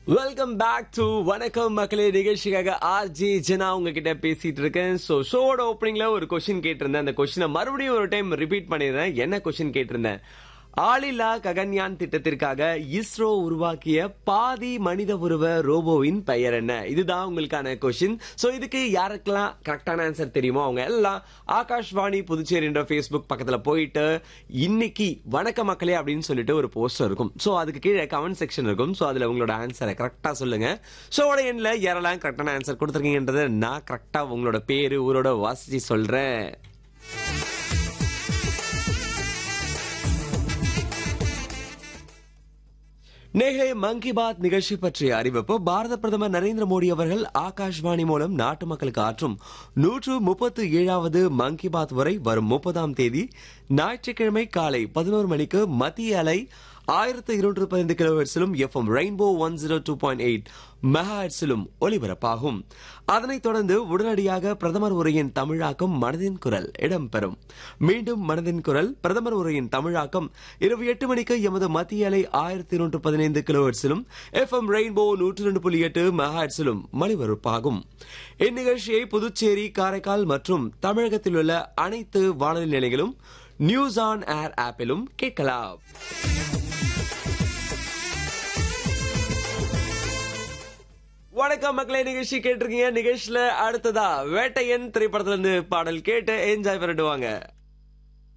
welcome back to வணக்கம் மக்களே நிகழ்ச்சிக்காக ஆர்ஜி ஜனா உங்ககிட்ட பேசிட்டு இருக்கேன் சோ ஷோட ஓப்பனிங்ல ஒரு கொஸ்டின் கேட்டிருந்தேன் அந்த கொஸ்டினை மறுபடியும் ஒரு டைம் ரிப்பீட் பண்ணிடுறேன் என்ன கொஸ்டின் கேட்டிருந்தேன் ஆளில்லா ககன்யான் திட்டத்திற்காக இஸ்ரோ உருவாக்கிய பாதி மனித உருவ ரோபோவின் பெயர் என்ன இதுதான் உங்களுக்கான கொஸ்டின் சோ இதுக்கு யாருக்கெல்லாம் கரெக்டான ஆன்சர் தெரியுமோ அவங்க எல்லாம் ஆகாஷ்வாணி புதுச்சேரி என்ற ஃபேஸ்புக் பக்கத்துல போயிட்டு இன்னைக்கு வணக்க மக்களே அப்படின்னு சொல்லிட்டு ஒரு போஸ்டர் இருக்கும் சோ அதுக்கு கீழே கமெண்ட் செக்ஷன் இருக்கும் சோ அதுல உங்களோட ஆன்சரை கரெக்டா சொல்லுங்க ஷோட எண்ணில் யாரெல்லாம் கரெக்டான ஆன்சர் கொடுத்துருக்கீங்கன்றதை நான் கரெக்டா உங்களோட பேரு ஊரோட வாசிச்சு சொல்றேன் நேகை மன் கி பாத் நிகழ்ச்சி பற்றிய அறிவிப்பு பாரத பிரதமர் நரேந்திர மோடி அவர்கள் ஆகாஷ்வாணி மூலம் நாட்டு மக்களுக்கு ஆற்றும் நூற்று முப்பத்து ஏழாவது மன் கி பாத் வரை வரும் முப்பதாம் தேதி ஞாயிற்றுக்கிழமை காலை பதினோரு மணிக்கு மத்திய அலை ஆயிரத்து இருநூற்று பதினைந்து கிலோஹெட்ஸிலும் FM Rainbow one zero two point eight மெகாஹெட்ஸிலும் ஒலிபரப்பாகும் அதனைத் தொடர்ந்து உடனடியாக பிரதமர் உரையின் தமிழாக்கம் மனதின் குரல் இடம்பெறும் மீண்டும் மனதின் குரல் பிரதமர் உரையின் தமிழாக்கம் இரவு எட்டு மணிக்கு எமது மத்திய அலை ஆயிரத்தி இருநூற்று பதினைந்து கிலோஹெட்ஸிலும் எஃப்எம் ரெயின்போ நூற்று ரெண்டு புள்ளி எட்டு மெகாஹெட்ஸிலும் ஒலிபரப்பாகும் இந்நிகழ்ச்சியை புதுச்சேரி காரைக்கால் மற்றும் தமிழகத்தில் உள்ள அனைத்து வானொலி நிலையங்களும் நியூஸ் ஆன் ஏர் ஆப்பிலும் கேட்கலாம் வணக்கம் மக்களே நிகழ்ச்சி கேட்டிருக்கீங்க நிகழ்ச்சியில அடுத்ததா வேட்டையன் திரைப்படத்துல இருந்து பாடல் கேட்டு என்ஜாய் பண்ணிடுவாங்க